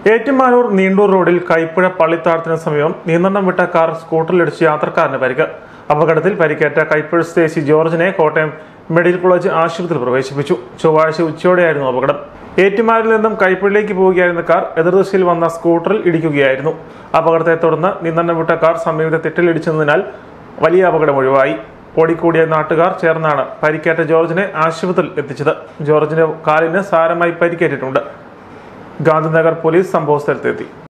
ഏറ്റുമാനൂർ നീണ്ടൂർ റോഡിൽ കൈപ്പുഴ പള്ളിത്താഴത്തിന് സമീപം നിയന്ത്രണം വിട്ട കാർ സ്കൂട്ടറിലിടിച്ച് യാത്രക്കാരന് പരിക്ക് അപകടത്തിൽ പരിക്കേറ്റ കൈപ്പുഴ സ്റ്റേസി ജോർജിനെ കോട്ടയം മെഡിക്കൽ കോളേജ് ആശുപത്രിയിൽ പ്രവേശിപ്പിച്ചു ചൊവ്വാഴ്ച ഉച്ചയോടെയായിരുന്നു അപകടം ഏറ്റുമാനൂരിൽ നിന്നും കൈപ്പുഴയിലേക്ക് പോവുകയായിരുന്ന കാർ എതിർദിശയിൽ വന്ന സ്കൂട്ടറിൽ ഇടിക്കുകയായിരുന്നു അപകടത്തെ തുടർന്ന് നിയന്ത്രണം വിട്ട കാർ സമീപത്തെ തെറ്റിലിടിച്ചതിനാൽ വലിയ അപകടം ഒഴിവായി ഓടിക്കൂടിയ നാട്ടുകാർ ചേർന്നാണ് പരിക്കേറ്റ ജോർജിനെ ആശുപത്രിയിൽ എത്തിച്ചത് ജോർജിന്റെ കാലിന് സാരമായി പരിക്കേറ്റിട്ടുണ്ട് ഗാന്ധിനഗർ പോലീസ് സംഭവ സ്ഥലത്തെത്തി